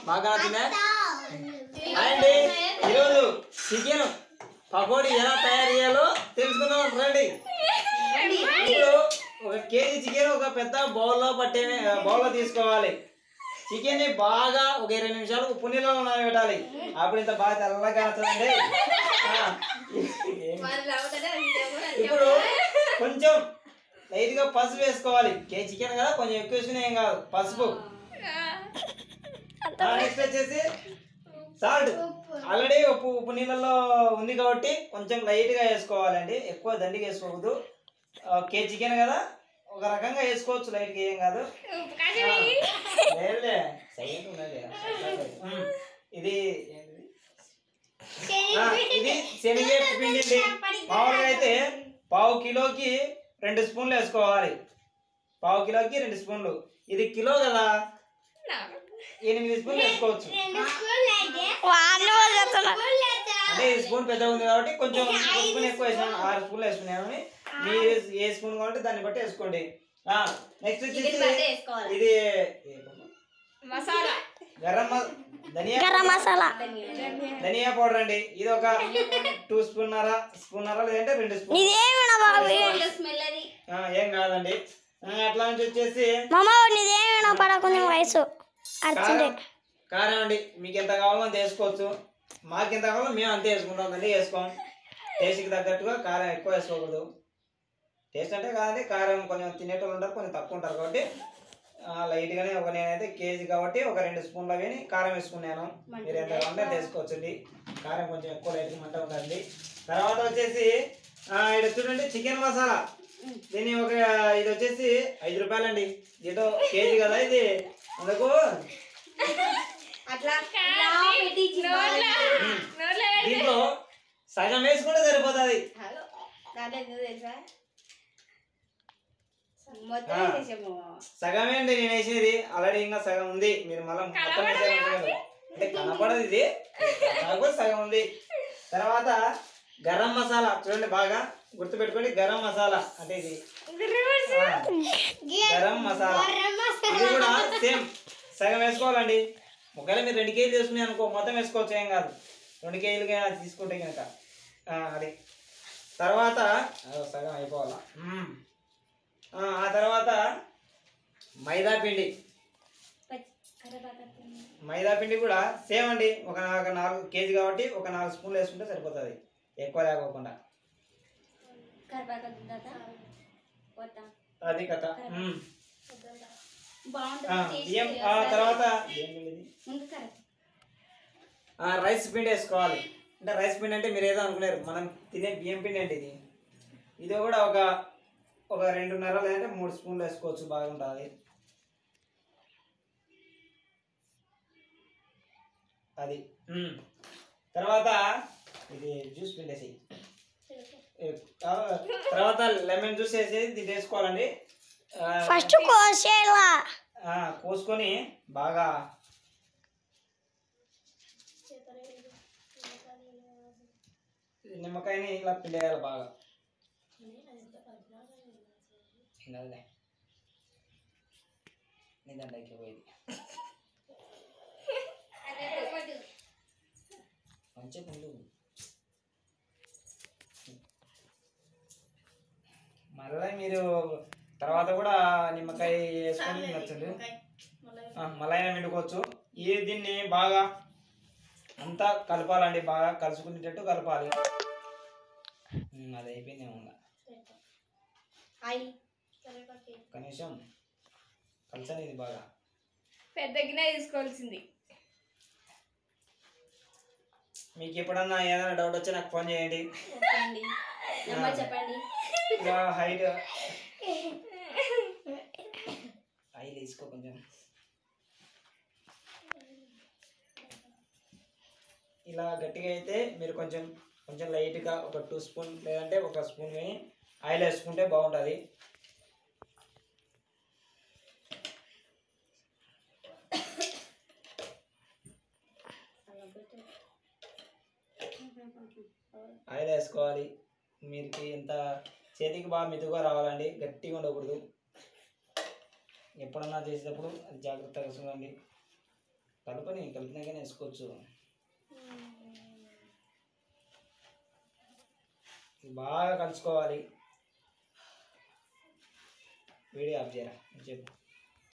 బాగా నచ్చిందా అండి ఈరోజు చికెన్ పకోడీ ఎలా తయారు చేయాలో తెలుసుకుందాం రండి ఇప్పుడు ఒక కేజీ చికెన్ ఒక పెద్ద బౌల్లో పట్టే బౌల్లో తీసుకోవాలి చికెన్ ని బాగా ఒక ఇరవై నిమిషాలు ఉప్పు నీళ్ళలో నానబెట్టాలి అప్పుడు ఇంత బాగా తెల్లగా వస్తుందండి ఆ, ఇప్పుడు కొంచెం లైట్ గా పసుపు వేసుకోవాలి కే చికెన్ కదా కొంచెం ఎక్కువ వేసుకునే ఏం కాదు పసుపు నెక్స్ట్ వచ్చేసి సాల్ట్ ఆల్రెడీ ఉప్పు ఉప్పు నీళ్ళల్లో ఉంది కాబట్టి కొంచెం లైట్ గా వేసుకోవాలండి ఎక్కువ దండిగా వేసుకోకూడదు ఆ, కే చికెన్ కదా ఒక రకంగా వేసుకోవచ్చు లైట్ గా ఏం కాదు ఆ, లేదులే సైలెంట్ ఉండండి ఉమ్, ఇది ఏంటిది? ఆ, ఇది శనగ పిండి అండి. మామూలుగా అయితే పావు కిలోకి రెండు స్పూన్లు వేసుకోవాలి పావు కిలోకి రెండు స్పూన్లు ఇది కిలో కదా ఎనిమిది స్పూన్లు వేసుకోవచ్చు వాళ్ళు వాళ్ళు చెప్తున్నారు అంటే ఈ స్పూన్ పెద్దగా ఉంది కాబట్టి కొంచెం ఒక స్పూన్ ఎక్కువ వేసాను ఆరు స్పూన్లు వేసుకున్నాను మీరు ఏ స్పూన్ కాబట్టి దాన్ని బట్టి వేసుకోండి నెక్స్ట్ వచ్చేసి ఇది మసాలా గరం మ- ధనియా గరం మసాలా ధనియా పౌడర్ అండి ఇది ఒక టూ స్పూన్నర స్పూన్నర లేదంటే రెండు స్పూన్ నీదేమినా బాబు స్మెల్ అది ఆ, ఏం కాదండి ఆ, అట్లా నుంచి వచ్చేసి మామ నీదేమినా పడ కొంచెం వయసు అర్జెంట్ కారం కారం అండి మీకు ఎంత కావాలో అంత వేసుకోవచ్చు మాకు ఎంత కావాలో మేము అంతే వేసుకుంటాం అంతే వేసుకోం టేస్ట్కి తగ్గట్టుగా కారం ఎక్కువ వేసుకోకూడదు టేస్ట్ అంటే కాదండి కారం కొంచెం తినేటోళ్ళు ఉంటారు కొంచెం తక్కువ ఉంటారు కాబట్టి ఆ, లైట్గానే ఒక నేనైతే కేజీ కాబట్టి ఒక రెండు స్పూన్లు అవి కారం వేసుకున్నాను మీరు ఎంత కావాలంటే అంత వేసుకోవచ్చండి కారం కొంచెం ఎక్కువ లైట్గా మంట ఉంటుంది తర్వాత వచ్చేసి ఆ, ఇక్కడ చూడండి చికెన్ మసాలా దీన్ని ఒక ఇది వచ్చేసి ఐదు రూపాయలండి దీంట్లో కేజీ కదా ఇది అందుకు అట్లా దీంట్లో సగం వేసుకుంటే సరిపోతుంది హలో దాంట్లో ఎందుకు తెలుసా మొత్తం ఆ. వేసేసాము సగమే అండి నేను వేసేది ఆల్రెడీ ఇంకా సగం ఉంది మీరు మళ్ళీ మొత్తం వేసేయాలనుకోలేదు అంటే కనపడదు ఇది కాకపోతే సగం ఉంది తర్వాత గరం మసాలా చూడండి బాగా గుర్తుపెట్టుకోండి గరం మసాలా అంటే ఇది ఆ, గరం మసాలా ఇది కూడా సేమ్ సగం వేసుకోవాలండి ఒకవేళ మీరు రెండు కేజీలు తీసుకుని అనుకో మొత్తం వేసుకోవచ్చు ఏం కాదు రెండు కేజీలుగా తీసుకుంటే కనుక అది తర్వాత అదో సగం అయిపోవాలా మ్మ్. ఆ, ఆ తర్వాత మైదా పిండి మైదా పిండి కూడా సేమ్ అండి ఒక ఒక నాలుగు కేజీ కాబట్టి ఒక నాలుగు స్పూన్లు వేసుకుంటే సరిపోతుంది ఎక్కువ లేకోకుండా అది కథ మ్మ్. ఆ, బాగుంటుంది బియ్యం ఆ తర్వాత ఏం పిండి ఇది? ముందు కరెక్ట్ ఆ, రైస్ పిండి వేసుకోవాలి అంటే రైస్ పిండి అంటే మీరు ఏదో అనుకున్నారు మనం తినే బియ్యం పిండి అంటే ఇది ఇది కూడా ఒక ఒక రెండున్నర లేదంటే మూడు స్పూన్లు వేసుకోవచ్చు బాగుంటుంది అది మ్మ్. తర్వాత ఇది జ్యూస్ పిండి వేసి తర్వాత లెమన్ జ్యూస్ వేసి దీన్ని వేసుకోవాలండి ఆ, ఫస్ట్ కోసేలా ఆ, కోసుకొని బాగా ఈ నిమ్మకాయని ఇలా పిండేయాలి బాగా ఏం కాదులే నీ దాంట్లోకి పోయింది మంచిగా పిండు మళ్ళీ మీరు తర్వాత కూడా నిమ్మకాయ వేసుకొని తినొచ్చండి ఆ, మళ్ళీ అయినా పిండుకోవచ్చు ఈ దీన్ని బాగా అంతా కలపాలండి బాగా కలుసుకునేటట్టు కలపాలి ఉమ్, అది అయిపోయిందేమో ఇంకా. కనీసం కలిసని ఇది బాగా పెద్ద గిన్నె తీసుకోవాల్సింది మీకు ఎప్పుడన్నా ఏదైనా డౌట్ వచ్చి నాకు ఫోన్ చేయండి చెప్పండి నెంబర్ చెప్పండి ఇలా హైట్ ఆయిల్ వేసుకో కొంచెం ఇలా గట్టిగా అయితే మీరు కొంచెం కొంచెం లైట్గా ఒక టూ స్పూన్ లేదంటే ఒక స్పూన్ వేయి ఆయిల్ వేసుకుంటే బాగుంటుంది ఆయిల్ వేసుకోవాలి మీకు ఎంత చేతికి బాగా మెతుగా రావాలండి గట్టిగా ఉండకూడదు ఎప్పుడన్నా చేసేటప్పుడు అది జాగ్రత్తగా చూడండి కలపని కలిపినాకనే వేసుకోవచ్చు ఇది బాగా కలుసుకోవాలి వీడియో ఆఫ్ చేయరా చెప్పు